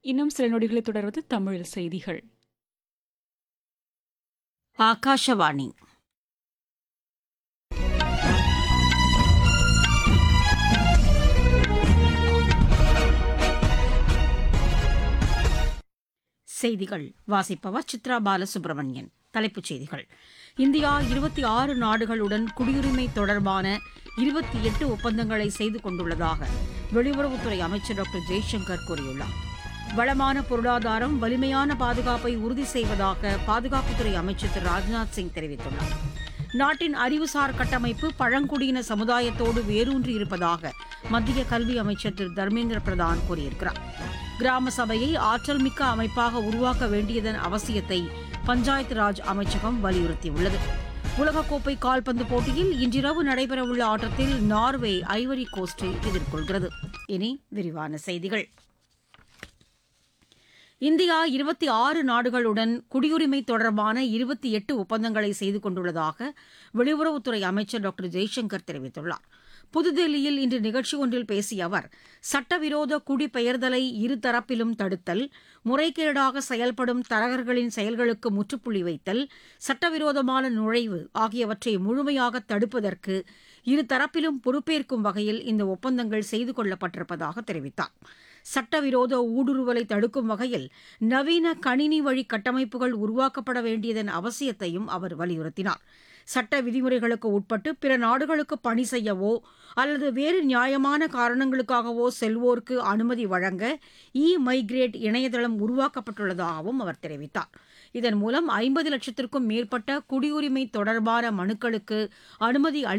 இன்னும் சில நொடிகளை தொடர்வது தமிழ் செய்திகள் ಆಕಾಶವಾಣಿ செய்திகள் வாசிப்பவர் சித்ரா பாலசுப்ரமணியன் தலைப்புச் செய்திகள் இந்தியா இருபத்தி ஆறு நாடுகளுடன் குடியுரிமை தொடர்பான இருபத்தி எட்டு ஒப்பந்தங்களை செய்து கொண்டுள்ளதாக வெளியுறவுத்துறை அமைச்சர் டாக்டர் ஜெய்சங்கர் கூறியுள்ளார் வளமான பொருளாதாரம் வலிமையான பாதுகாப்பை உறுதி செய்வதாக பாதுகாப்புத்துறை அமைச்சர் திரு ராஜ்நாத் சிங் தெரிவித்துள்ளார் நாட்டின் அறிவுசார் கட்டமைப்பு பழங்குடியின சமுதாயத்தோடு வேரூன்றி இருப்பதாக மத்திய கல்வி அமைச்சர் திரு தர்மேந்திர பிரதான் கூறியிருக்கிறார் கிராம சபையை ஆற்றல் மிக்க அமைப்பாக உருவாக்க வேண்டியதன் அவசியத்தை பஞ்சாயத்து ராஜ் அமைச்சகம் வலியுறுத்தியுள்ளது உலகக்கோப்பை கால்பந்து போட்டியில் இன்றிரவு நடைபெறவுள்ள ஆட்டத்தில் நார்வே ஐவரி கோஸ்டை எதிர்கொள்கிறது இனி விரிவான செய்திகள் இந்தியா இருபத்தி ஆறு நாடுகளுடன் குடியுரிமை தொடர்பான இருபத்தி எட்டு ஒப்பந்தங்களை செய்து கொண்டுள்ளதாக வெளியுறவுத்துறை அமைச்சர் டாக்டர் ஜெய்சங்கர் தெரிவித்துள்ளார் புதுதில்லியில் இன்று நிகழ்ச்சி ஒன்றில் பேசிய அவர் சட்டவிரோத குடிபெயர்தலை இருதரப்பிலும் தடுத்தல் முறைகேடாக செயல்படும் தரகர்களின் செயல்களுக்கு முற்றுப்புள்ளி வைத்தல் சட்டவிரோதமான நுழைவு ஆகியவற்றை முழுமையாக தடுப்பதற்கு இருதரப்பிலும் பொறுப்பேற்கும் வகையில் இந்த ஒப்பந்தங்கள் செய்து கொள்ளப்பட்டிருப்பதாக தெரிவித்தார் சட்டவிரோத ஊடுருவலை தடுக்கும் வகையில் நவீன கணினி வழி கட்டமைப்புகள் உருவாக்கப்பட வேண்டியதன் அவசியத்தையும் அவர் வலியுறுத்தினார் சட்ட விதிமுறைகளுக்கு உட்பட்டு பிற நாடுகளுக்கு பணி செய்யவோ அல்லது வேறு நியாயமான காரணங்களுக்காகவோ செல்வோருக்கு அனுமதி வழங்க இ மைக்ரேட் இணையதளம் உருவாக்கப்பட்டுள்ளதாகவும் அவர் தெரிவித்தார் இதன் மூலம் ஐம்பது லட்சத்திற்கும் மேற்பட்ட குடியுரிமை தொடர்பான மனுக்களுக்கு அனுமதி அளி